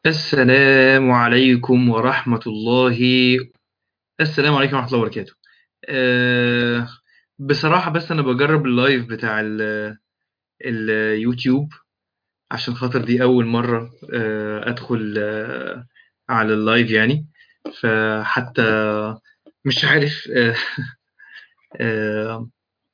السلام عليكم ورحمة الله السلام عليكم ورحمة الله وبركاته. آآ بصراحة بس أنا باجرّب الlive بتاع ال اليوتيوب عشان خاطر دي أول مرّة آآ أدخل على الlive يعني، فحتى مش عارف آآ آآ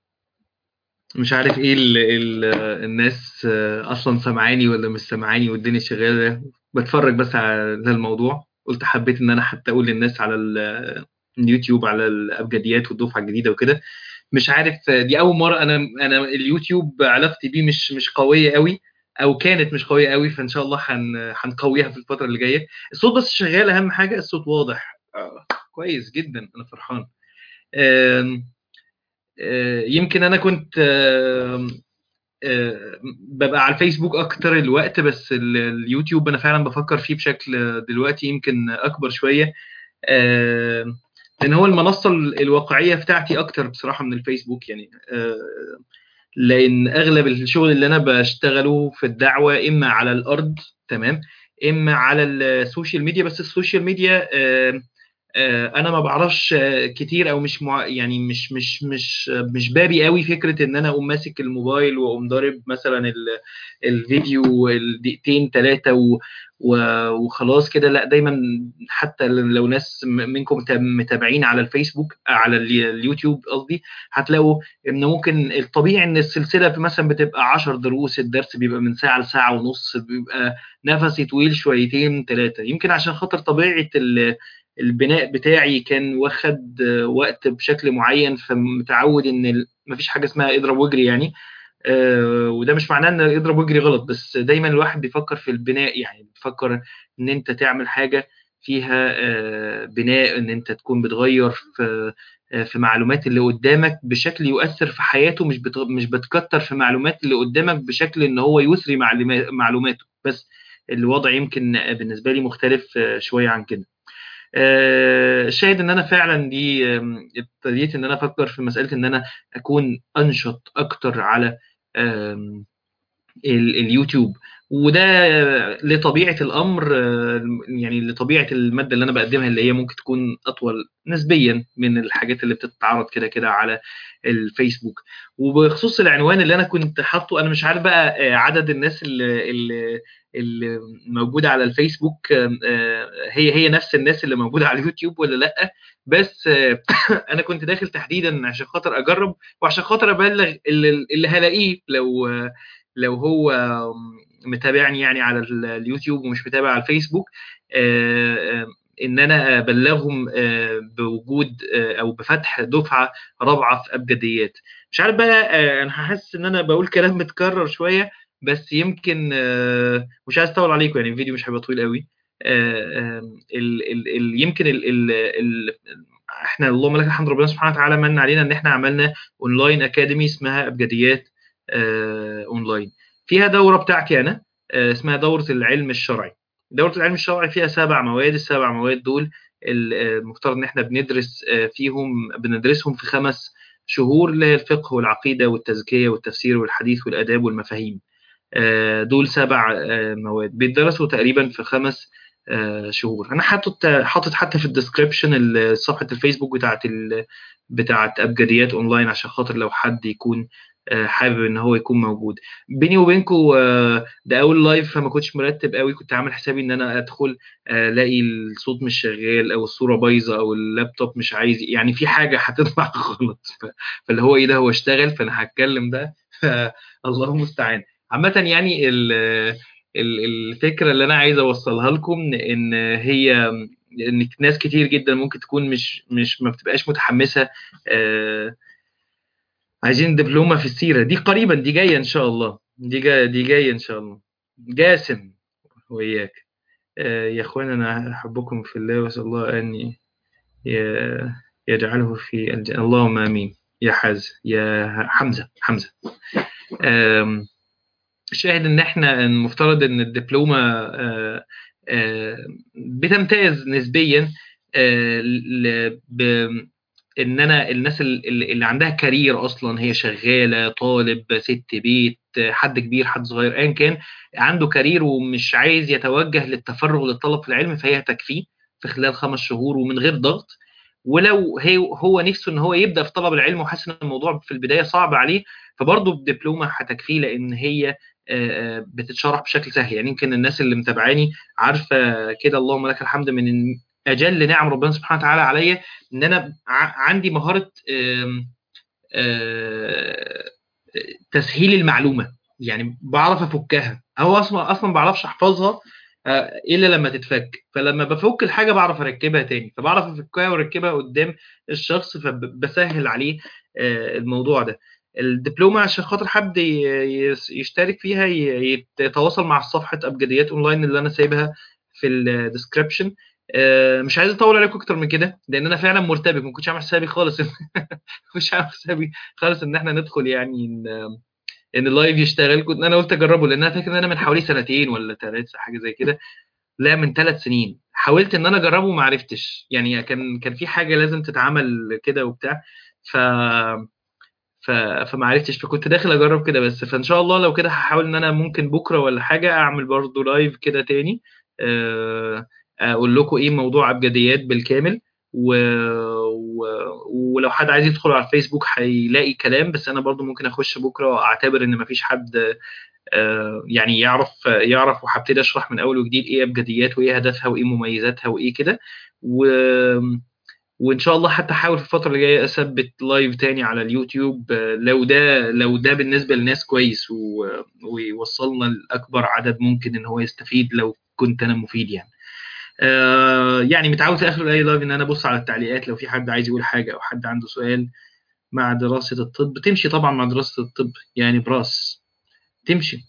مش عارف إيه ال ال الناس أصلًا سامعاني والّا مش سامعاني والدنيا شغّالة، باتفرّج بس على الموضوع، قُلت حبّيت إن أنا حتى أقول للناس على ال اليوتيوب على الأبجديات والدفعة الجديدة وكده، مش عارف دي أول مرّة أنا أنا اليوتيوب علاقتي بيه مش مش قوية أوي أو كانت مش قوية أوي، فإن شاء الله هن هنقويها في الفترة اللي جاية. الصوت بس شغّال أهم حاجة، الصوت واضح آه، كويس جدًا، أنا فرحان. آمم آآ يمكن أنا كنت آمم آآ بابقى على الفيسبوك أكتر الوقت، بس ال اليوتيوب أنا فعلًا بافكّر فيه بشكل دلوقتي يمكن أكبر شوية، آآ لإن هو المنصة ال الواقعية بتاعتي أكتر بصراحة من الفيسبوك يعني آآ لإن أغلب الشغل اللي أنا باشتغله في الدعوة إمّا على الأرض تمام، إمّا على السوشيال ميديا، بس السوشيال ميديا آآ آآ أنا ما باعرفش كتير أو مش مع يعني مش مش مش مش بابي أوي فكرة إن أنا أقوم ماسك الموبايل وأقوم ضارب مثلًا ال الفيديو الدقيقتين 3 و و وخلاص كده، لأ دايمًا حتى ل لو ناس م منكم مت متابعين على الفيسبوك على ال اليوتيوب قصدي، هتلاقوا إن ممكن الطبيعي إن السلسلة مثلًا بتبقى 10 دروس، الدرس بيبقى من ساعة لساعة ونُص، بيبقى نَفَسي طويل شويتين 3 يمكن عشان خاطر طبيعة ال البناء بتاعي كان واخد وقت بشكل معيّن، فمتعوّد إن ال ما فيش حاجة اسمها اضرب واجري يعني، آآ وده مش معناه إن اضرب واجري غلط، بس دايمًا الواحد بيفكّر في البناء يعني، بتفكّر إن أنت تعمل حاجة فيها آآ بناء، إن أنت تكون بتغيّر في آآ في معلومات اللي قدّامك بشكل يؤثّر في حياته، مش بت مش بتكتّر في معلومات اللي قدّامك بشكل إن هو يُثري معلما معلوماته، بس الوضع يمكن بالنسبة لي مختلف شوية عن كده. آآ الشاهد إن أنا فعلًا دي آمم ابتديت إن أنا أفكّر في مسألة إن أنا أكون أنشط أكتر على آمم ال اليوتيوب، وده لطبيعة الأمر يعني لطبيعة المادة اللي أنا باقدّمها اللي هي ممكن تكون أطول نسبيًا من الحاجات اللي بتتعرض كده، كده على الفيسبوك. وبخصوص العنوان اللي أنا كنت حاطّه، أنا مش عارف بقى آآ عدد الناس ال ال اللي موجودة على الفيسبوك آآ هي، هي نفس الناس اللي موجودة على اليوتيوب والّا لأ، بس أنا كنت داخل تحديدًا عشان خاطر أجرّب وعشان خاطر أبلّغ ال اللي هالاقيه لو لو هو متابعني يعني على ال اليوتيوب ومش متابع على الفيسبوك، آآ إن أنا أبلّغهم آآ بوجود آآ أو بفتح دفعة رابعة في أبجديات. مش عارف بقى آآ أنا حاسس إن أنا باقول كلام متكرر شوية، بس يمكن مش عايز أطوّل عليكم يعني الفيديو مش هيبقى طويل أوي. آآ آمم ال ال ال يمكن ال ال ال إحنا اللهم لك الحمد ربنا سبحانه وتعالى مَنّ علينا إن إحنا عملنا online academy اسمها أبجديات آآ online. فيها دورة بتاعتي أنا آآ اسمها دورة العلم الشرعي. دورة العلم الشرعي فيها 7 مواد، ال7 مواد دول ال المفترض إن إحنا بندرس آآ فيهم بندرسهم في 5 شهور اللي هي الفقه والعقيدة والتزكية والتفسير والحديث والآداب والمفاهيم. آآ دول 7 آآ مواد بيتدرسوا تقريبًا في 5 آآ شهور. أنا حاطط حاطط حتى في الdescription ال صفحة الفيسبوك بتاعة ال بتاعة أبجديات online عشان خاطر لو حد يكون آآ حابب إن هو يكون موجود. بيني وبينكم ده أول live فما كنتش مرتّب أوي، كنت عامل حسابي إن أنا أدخل ألاقي الصوت مش شغّال أو الصورة بايظة أو اللابتوب مش عايز يعني في حاجة هتطلع غلط، ف فاللي هو إيه ده هو اشتغل فأنا هاتكلّم بقى، فالله المستعان. عامةً يعني ال ال الفكرة اللي أنا عايز أوصّلها لكم إن هي إن ناس كتير جدًا ممكن تكون مش مش ما بتبقاش متحمّسة آآ عايزين دبلومة في السيرة، دي قريبًا دي جاية إن شاء الله، دي جا دي جاية إن شاء الله. جاسم وإياك. آآ يا أخوانا أنا أحبكم في الله وأسأل الله أن ي يجعله في الج اللهم آمين. يا حازم يا حمزة، حمزة. آمم الشاهد إن إحنا المفترض إن الدبلومة آآ آآ بتمتاز نسبيًا آآ ل ب إن أنا الناس ال ال اللي عندها career أصلًا هي شغّالة، طالب، سِت بيت، حد كبير حد صغير ايا كان عنده كارير ومش عايز يتوجه للتفرغ للطلب في العلم فهي تكفيه في خلال خمس شهور ومن غير ضغط ولو هي هو نفسه ان هو يبدا في طلب العلم وحاسس ان الموضوع في البدايه صعب عليه فبرضه الدبلومه هتكفيه لان هي بتتشرح بشكل سهل يعني يمكن الناس اللي متابعاني عارفه كده اللهم لك الحمد من اجل نعم ربنا سبحانه وتعالى عليا ان انا عندي مهاره تسهيل المعلومه يعني بعرف افكها هو اصلا اصلا ما بعرفش احفظها الا لما تتفك فلما بفك الحاجه بعرف اركبها تاني فبعرف افكها واركبها قدام الشخص فبسهل عليه الموضوع ده الدبلومه عشان خاطر حد يشترك فيها يتواصل مع صفحه ابجديات اونلاين اللي انا سايبها في الديسكربشن مش عايز اطول عليكم اكتر من كده لان انا فعلا مرتبك ما كنتش عامل حسابي خالص مش عامل حسابي خالص ان احنا ندخل يعني ان, إن اللايف يشتغل كنت انا قلت اجربه لان انا فاكر ان انا من حوالي سنتين ولا ثلاثه حاجه زي كده لا من ثلاث سنين حاولت ان انا اجربه وما عرفتش يعني كان كان في حاجه لازم تتعمل كده وبتاع ف ف... فما عرفتش فكنت داخل اجرب كده بس فان شاء الله لو كده هحاول ان انا ممكن بكره ولا حاجه اعمل برضو لايف كده تاني أه... اقول لكم ايه موضوع ابجديات بالكامل و... و... ولو حد عايز يدخل على الفيسبوك هيلاقي كلام بس انا برضو ممكن اخش بكره واعتبر ان مفيش حد آه يعني يعرف يعرف وهبتدي اشرح من اول وجديد ايه ابجديات وايه هدفها وايه مميزاتها وايه كده و... وان شاء الله حتى احاول في الفتره اللي جايه اثبت لايف تاني على اليوتيوب لو ده لو ده بالنسبه للناس كويس و... ويوصلنا لاكبر عدد ممكن ان هو يستفيد لو كنت انا مفيد يعني آه يعني متعود في اخر اي لايف ان انا ابص على التعليقات لو في حد عايز يقول حاجه او حد عنده سؤال مع دراسه الطب تمشي طبعا مع دراسه الطب يعني براس تمشي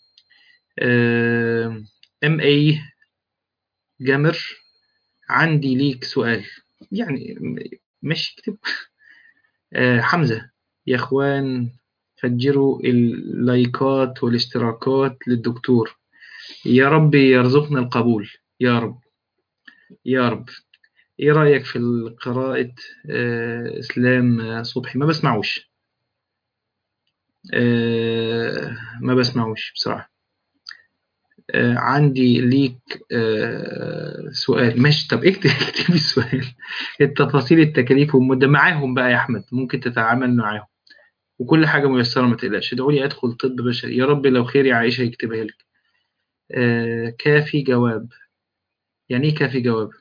ام اي جمر عندي ليك سؤال يعني مش اكتب آه حمزه يا اخوان فجروا اللايكات والاشتراكات للدكتور يا رب يرزقنا القبول يا رب يا رب ايه رأيك في قراءة آه اسلام صبحي ما بسمعوش آه ما بسمعوش بصراحة آه عندي ليك سؤال ماشي طب اكتب اكتب السؤال التفاصيل التكاليف والمدة معاهم بقى يا احمد ممكن تتعامل معاهم وكل حاجة ميسرة ما تقلقش ادعوا لي ادخل طب بشري يا رب لو خير يا عائشة يكتبها لك كافي جواب يعني ايه كافي جواب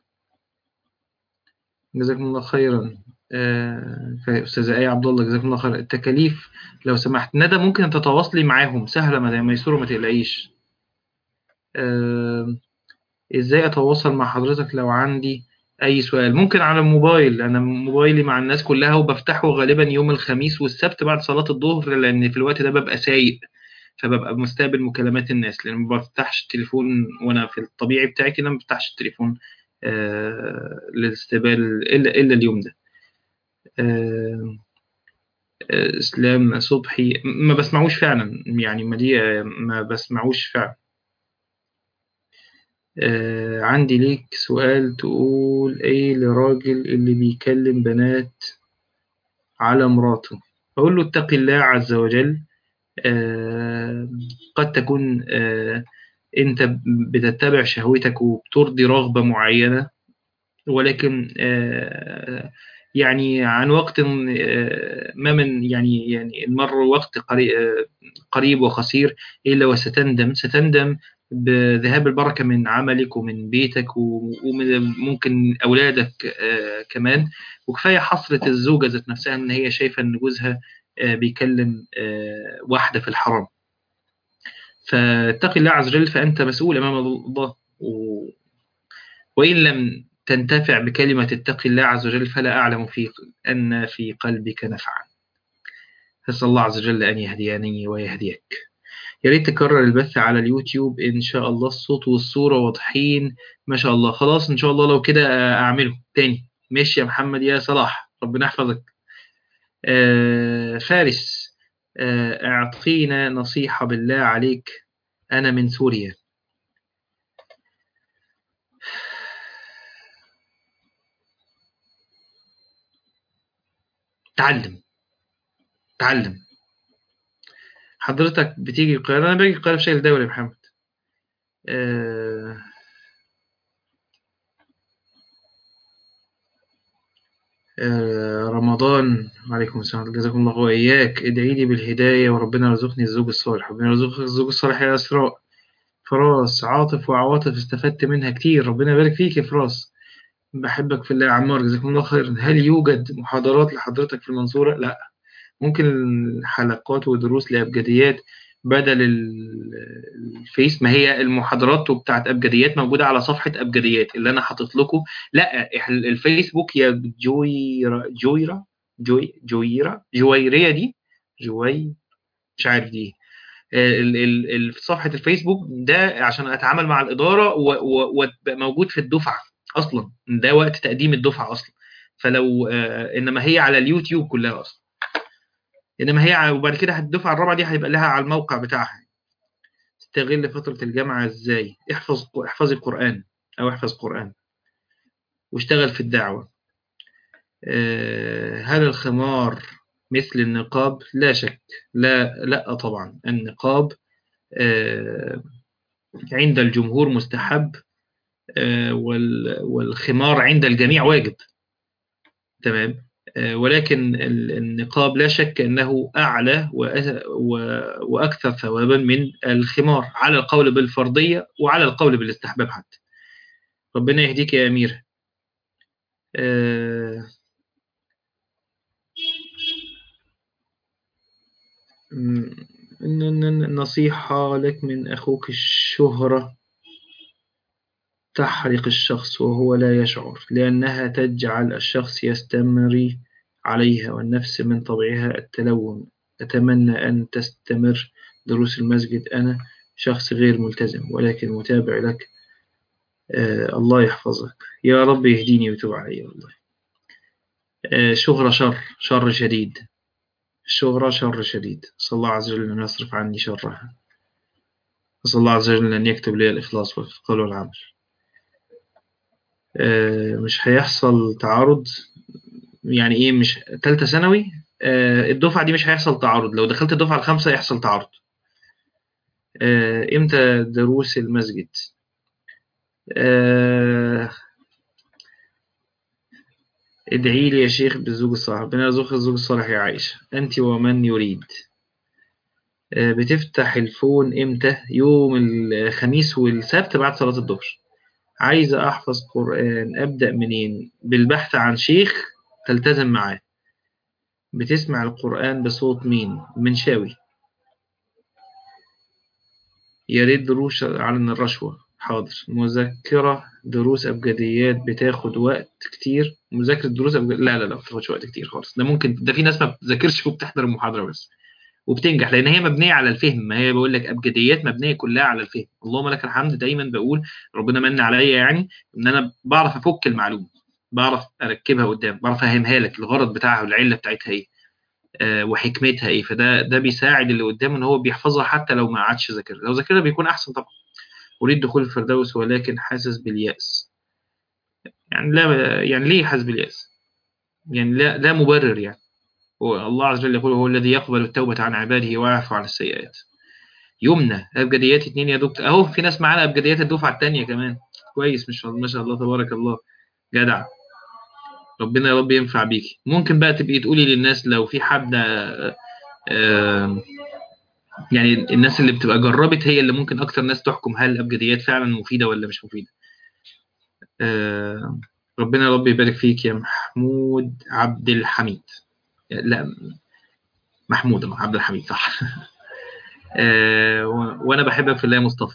جزاكم الله خيرا آه استاذه ايه عبد الله جزاكم الله خيرا التكاليف لو سمحت ندى ممكن تتواصلي معاهم سهله ما ميسوره ما تقلقيش آه ازاي اتواصل مع حضرتك لو عندي اي سؤال ممكن على الموبايل انا موبايلي مع الناس كلها وبفتحه غالبا يوم الخميس والسبت بعد صلاه الظهر لان في الوقت ده ببقى سايق فببقى مستقبل مكالمات الناس لان ما بفتحش التليفون وانا في الطبيعي بتاعي كده ما بفتحش التليفون آه للاستقبال الا الا اليوم ده آه آه اسلام صبحي ما بسمعوش فعلا يعني ما دي ما بسمعوش فعلا عندي ليك سؤال تقول ايه لراجل اللي بيكلم بنات على مراته اقول له اتقي الله عز وجل قد تكون انت بتتبع شهوتك وبترضي رغبة معينة ولكن يعني عن وقت ما من يعني يعني مر وقت قريب وقصير إلا وستندم ستندم بذهاب البركة من عملك ومن بيتك ومن ممكن أولادك كمان وكفاية حصرة الزوجة ذات نفسها إن هي شايفة إن جوزها بيكلم واحدة في الحرام فاتقي الله عز وجل فأنت مسؤول أمام الله و... وإن لم تنتفع بكلمة اتقي الله عز وجل فلا أعلم في أن في قلبك نفعا فاسأل الله عز وجل أن يهديني ويهديك يا ريت تكرر البث على اليوتيوب إن شاء الله الصوت والصورة واضحين ما شاء الله خلاص إن شاء الله لو كده أعمله تاني ماشي يا محمد يا صلاح ربنا يحفظك آه فارس آه اعطينا نصيحة بالله عليك أنا من سوريا تعلم تعلم حضرتك بتيجي القاهرة أنا باجي القاهرة بشكل دوري يا محمد آه آه رمضان وعليكم السلام جزاكم الله وإياك ادعي لي بالهداية وربنا يرزقني الزوج الصالح ربنا يرزقك الزوج الصالح يا أسراء فراس عاطف وعواطف استفدت منها كتير ربنا يبارك فيك يا فراس بحبك في الله يا عمار جزاكم الله خيرا هل يوجد محاضرات لحضرتك في المنصورة؟ لا ممكن حلقات ودروس لأبجديات بدل الفيس ما هي المحاضرات بتاعت أبجديات موجودة على صفحة أبجديات اللي أنا حاطط لكم لا الفيسبوك يا جويرة جويرة جوي جويرة جويرية دي جوي مش عارف دي ال- ال- ال- في صفحة الفيسبوك ده عشان أتعامل مع الإدارة وابقى موجود في الدفعة أصلا ده وقت تقديم الدفعة أصلا فلو آه، إنما هي على اليوتيوب كلها أصلا إنما هي ع- وبعد كده الدفعة الرابعة دي هيبقى لها على الموقع بتاعها تستغل فترة الجامعة إزاي احفظ احفظي القرآن أو احفظ قرآن واشتغل في الدعوة آه، هل الخمار مثل النقاب لا شك لا لا طبعا النقاب آه، عند الجمهور مستحب آه، وال- والخمار عند الجميع واجب تمام آه، ولكن ال- النقاب لا شك أنه أعلى وأ- و- وأكثر ثوابا من الخمار على القول بالفرضية وعلى القول بالاستحباب حتى ربنا يهديك يا أمير آه، م- ن- ن- نصيحة لك من أخوك الشهرة تحرق الشخص وهو لا يشعر لأنها تجعل الشخص يستمر عليها والنفس من طبعها التلون أتمنى أن تستمر دروس المسجد أنا شخص غير ملتزم ولكن متابع لك آه الله يحفظك يا رب يهديني ويتوب علي والله آه شهرة شر شر شديد الشهرة شر شديد صلى الله عز وجل أن يصرف عني شرها وصلى الله عز وجل أن يكتب لي الإخلاص في القول والعمل آه، مش هيحصل تعارض يعني ايه مش تالتة ثانوي آه، الدفعة دي مش هيحصل تعارض لو دخلت الدفعة الخامسة يحصل تعارض آه، امتى دروس المسجد آه، ادعي لي يا شيخ بالزوج الصالح ربنا يرزقك الزوج الصالح يا عائشة أنت ومن يريد آه، بتفتح الفون امتى يوم الخميس والسبت بعد صلاة الظهر عايزة أحفظ قرآن أبدأ منين بالبحث عن شيخ تلتزم معاه بتسمع القرآن بصوت مين منشاوي يا ريت دروس عن الرشوة حاضر مذكرة دروس أبجديات بتاخد وقت كتير مذاكرة دروس أبجد... لا لا لا بتاخدش وقت كتير خالص ده ممكن ده في ناس ما بتذاكرش وبتحضر المحاضرة بس وبتنجح لأن هي مبنية على الفهم ما هي بقول لك أبجديات مبنية كلها على الفهم اللهم لك الحمد دايما بقول ربنا من عليا يعني إن أنا بعرف أفك المعلومة بعرف أركبها قدام بعرف أفهمها لك الغرض بتاعها والعلة بتاعتها إيه آه، وحكمتها ايه فده ده بيساعد اللي قدامه ان هو بيحفظها حتى لو ما قعدش ذاكرها لو ذاكرها بيكون احسن طبعا اريد دخول الفردوس ولكن حاسس بالياس يعني لا يعني ليه حاسس بالياس يعني لا لا مبرر يعني هو الله عز وجل يقول هو الذي يقبل التوبة عن عباده ويعفو عن السيئات يمنى ابجديات اتنين يا دكتور اهو في ناس معانا ابجديات الدفعه الثانيه كمان كويس مش ما شاء الله تبارك الله جدع ربنا يا رب ينفع بيكي ممكن بقى تبقي تقولي للناس لو في حد آه، آه، يعني الناس اللي بتبقى جربت هي اللي ممكن اكتر ناس تحكم هل الابجديات فعلا مفيده ولا مش مفيده آه، ربنا يا رب يبارك فيك يا محمود عبد الحميد لا محمود أنا عبد الحميد صح آه، و- وانا بحبك في الله يا مصطفى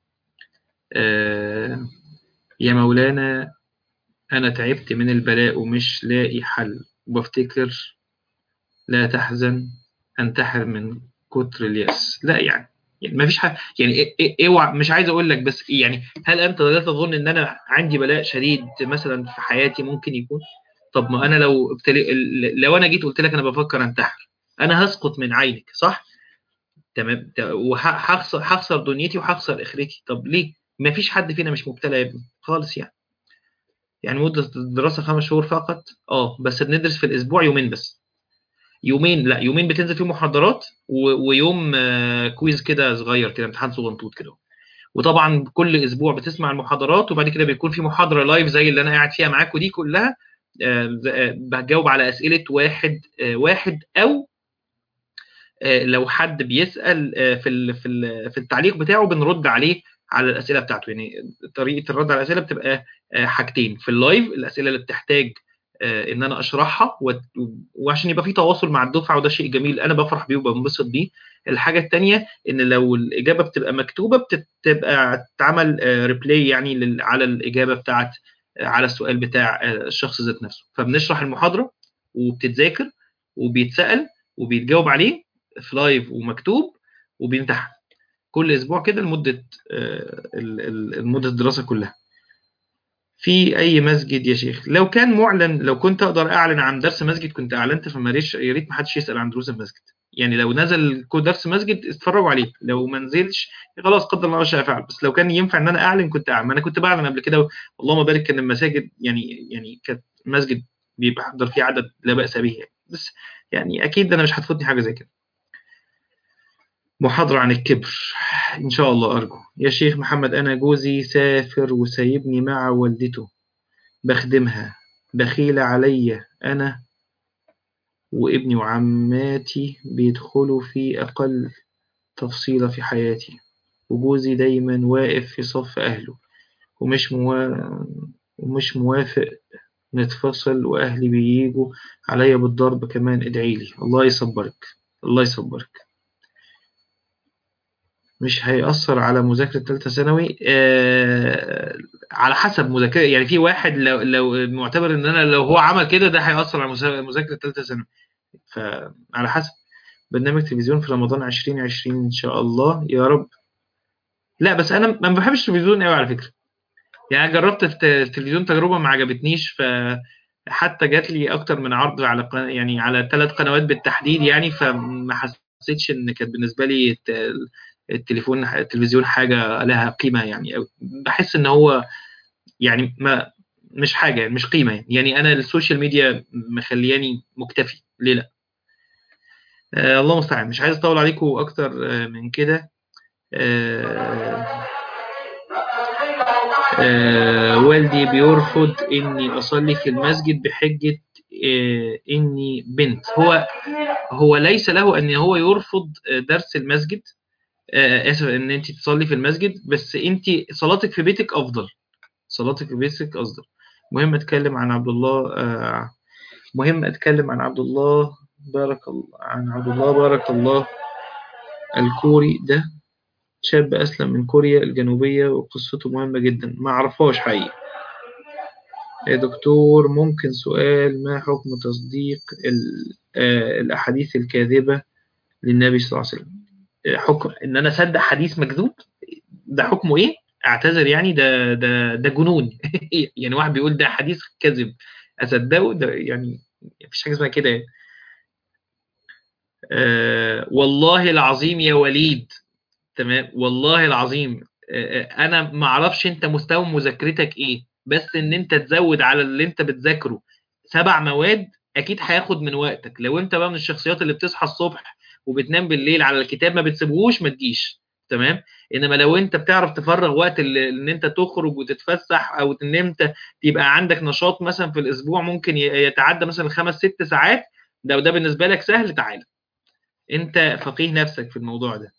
آه، يا مولانا انا تعبت من البلاء ومش لاقي حل وبفتكر لا تحزن انتحر من كتر اليأس لا يعني يعني ما فيش حاجه يعني إيه- إيه- اوعى مش عايز اقول لك بس يعني هل انت لا تظن ان انا عندي بلاء شديد مثلا في حياتي ممكن يكون طب ما انا لو ابتلي... لو انا جيت قلت لك انا بفكر انتحر انا هسقط من عينك صح تمام ت- وهخسر هخسر دنيتي وهخسر اخرتي طب ليه ما فيش حد فينا مش مبتلى يا ابني خالص يعني يعني مدة الدراسة خمس شهور فقط اه بس بندرس في الأسبوع يومين بس يومين لا يومين بتنزل فيهم محاضرات و- ويوم آه، كويز كده صغير كده امتحان صغنطوط كده وطبعا كل اسبوع بتسمع المحاضرات وبعد كده بيكون في محاضره لايف زي اللي انا قاعد فيها معاكم دي كلها آه، ز- آه، بجاوب على اسئله واحد آه، واحد او آه، لو حد بيسال آه، في ال- في ال- في التعليق بتاعه بنرد عليه على الاسئله بتاعته يعني طريقه الرد على الاسئله بتبقى آه، حاجتين في اللايف الاسئله اللي بتحتاج آه، ان انا اشرحها و- وعشان يبقى في تواصل مع الدفعه وده شيء جميل انا بفرح بيه وبنبسط بيه الحاجه الثانيه ان لو الاجابه بتبقى مكتوبه بتبقى تعمل ريبلاي يعني لل- على الاجابه بتاعت آه، على السؤال بتاع آه، الشخص ذات نفسه فبنشرح المحاضره وبتتذاكر وبيتسال وبيتجاوب عليه في لايف ومكتوب وبيمتحن كل اسبوع كده لمده آه، ال- ال- مده الدراسه كلها في اي مسجد يا شيخ لو كان معلن لو كنت اقدر اعلن عن درس مسجد كنت اعلنت فما ريتش يا ريت ما حدش يسال عن دروس المسجد يعني لو نزل كو- درس مسجد اتفرجوا عليه لو ما نزلش خلاص قدر الله ما شاء فعل بس لو كان ينفع ان انا اعلن كنت اعلن ما انا كنت بعلن قبل كده اللهم بارك كان المساجد يعني يعني كانت مسجد بيبقى حضر فيه عدد لا باس به يعني بس يعني اكيد انا مش هتفوتني حاجه زي كده محاضرة عن الكبر إن شاء الله أرجو يا شيخ محمد أنا جوزي سافر وسايبني مع والدته بخدمها بخيلة عليا أنا وابني وعماتي بيدخلوا في أقل تفصيلة في حياتي وجوزي دايما واقف في صف أهله ومش موا... ومش موافق نتفصل وأهلي بييجوا عليا بالضرب كمان ادعيلي الله يصبرك الله يصبرك مش هيأثر على مذاكرة تالتة ثانوي آه على حسب مذاكرة يعني في واحد لو لو معتبر ان انا لو هو عمل كده ده هيأثر على مذا- مذاكرة تالتة ثانوي فعلى حسب برنامج تلفزيون في رمضان 2020 ان شاء الله يا رب لا بس انا ما بحبش التلفزيون قوي على فكرة يعني أنا جربت الت- التلفزيون تجربة ما عجبتنيش ف حتى جات لي اكتر من عرض على قن... يعني على ثلاث قنوات بالتحديد يعني فما حسيتش ان كانت بالنسبه لي الت- التليفون التلفزيون حاجه لها قيمه يعني أوي. بحس ان هو يعني ما مش حاجه يعني مش قيمه يعني, يعني انا السوشيال ميديا مخلياني مكتفي ليه لا آه الله المستعان مش عايز اطول عليكم اكتر آه من كده آه آه والدي بيرفض اني اصلي في المسجد بحجه آه اني بنت هو هو ليس له ان هو يرفض آه، درس المسجد آه، اسف ان انت تصلي في المسجد بس انت صلاتك في بيتك افضل صلاتك في بيتك افضل مهم اتكلم عن عبد الله آه، مهم اتكلم عن عبد الله بارك الله عن عبد الله بارك الله الكوري ده شاب اسلم من كوريا الجنوبية وقصته مهمة جدا ما اعرفهاش حقيقي يا دكتور ممكن سؤال ما حكم تصديق ال- آه، الأحاديث الكاذبة للنبي صلى الله عليه وسلم آه، حكم إن أنا أصدق حديث مكذوب ده حكمه إيه؟ أعتذر يعني ده ده ده جنون يعني واحد بيقول ده حديث كذب أصدقه ده يعني مفيش حاجة اسمها كده يعني. آه والله العظيم يا وليد تمام والله العظيم آه، آه، انا ما اعرفش انت مستوى مذاكرتك ايه بس ان انت تزود على اللي انت بتذاكره سبع مواد اكيد هياخد من وقتك لو انت بقى من الشخصيات اللي بتصحى الصبح وبتنام بالليل على الكتاب ما بتسيبهوش ما تجيش تمام انما لو انت بتعرف تفرغ وقت ال- ان انت تخرج وتتفسح او ان انت يبقى عندك نشاط مثلا في الاسبوع ممكن ي- يتعدى مثلا خمس ست ساعات ده وده بالنسبه لك سهل تعالى انت فقيه نفسك في الموضوع ده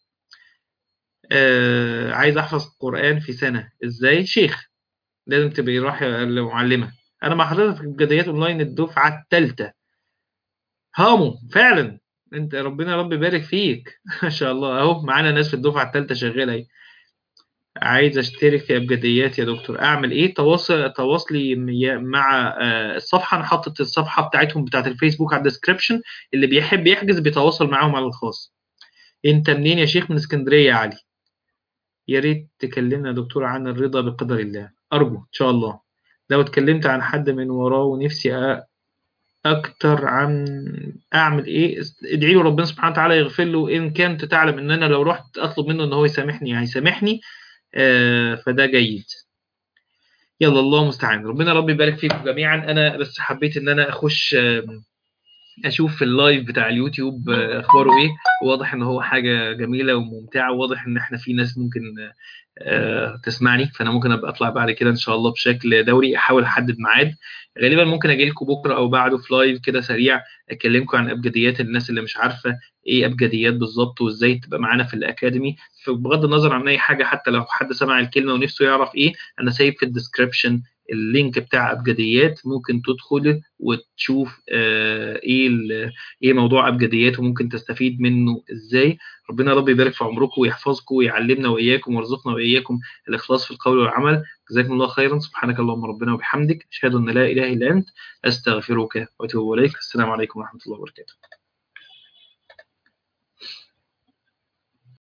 آه عايز احفظ قرآن في سنة ازاي شيخ لازم تبقي رايحة لمعلمة انا مع حضرتك في جديات اونلاين الدفعة الثالثة هامو فعلا انت ربنا يا رب يبارك فيك ما شاء الله اهو معانا ناس في الدفعة الثالثة شغالة اهي عايز اشترك في ابجديات يا دكتور اعمل ايه تواصل تواصلي م- مع آه، الصفحة انا حاطط الصفحة بتاعتهم بتاعت الفيسبوك على الديسكريبشن اللي بيحب يحجز بيتواصل معاهم على الخاص انت منين يا شيخ من اسكندرية يا علي يا ريت تكلمنا يا دكتور عن الرضا بقدر الله أرجو إن شاء الله لو اتكلمت عن حد من وراه ونفسي أ- أكتر عن أعمل إيه است- ادعي له ربنا سبحانه وتعالى يغفر له إن كنت تعلم إن أنا لو رحت أطلب منه إن هو يسامحني هيسامحني آه فده جيد يلا الله المستعان ربنا رب يبارك فيكم جميعا أنا بس حبيت إن أنا أخش آم، اشوف في اللايف بتاع اليوتيوب آه، اخباره ايه واضح ان هو حاجه جميله وممتعه وواضح ان احنا في ناس ممكن آه، تسمعني فانا ممكن ابقى اطلع بعد كده ان شاء الله بشكل دوري احاول احدد ميعاد غالبا ممكن اجي لكم بكره او بعده في لايف كده سريع اكلمكم عن ابجديات الناس اللي مش عارفه ايه ابجديات بالظبط وازاي تبقى معانا في الاكاديمي فبغض النظر عن اي حاجه حتى لو حد سمع الكلمه ونفسه يعرف ايه انا سايب في الديسكربشن اللينك بتاع ابجديات ممكن تدخل وتشوف آه، ايه ال- ايه موضوع ابجديات وممكن تستفيد منه ازاي ربنا يا رب يبارك في عمركم ويحفظكم ويعلمنا واياكم ويرزقنا واياكم الاخلاص في القول والعمل جزاكم الله خيرا سبحانك اللهم ربنا وبحمدك اشهد ان لا اله الا انت استغفرك واتوب اليك السلام عليكم ورحمه الله وبركاته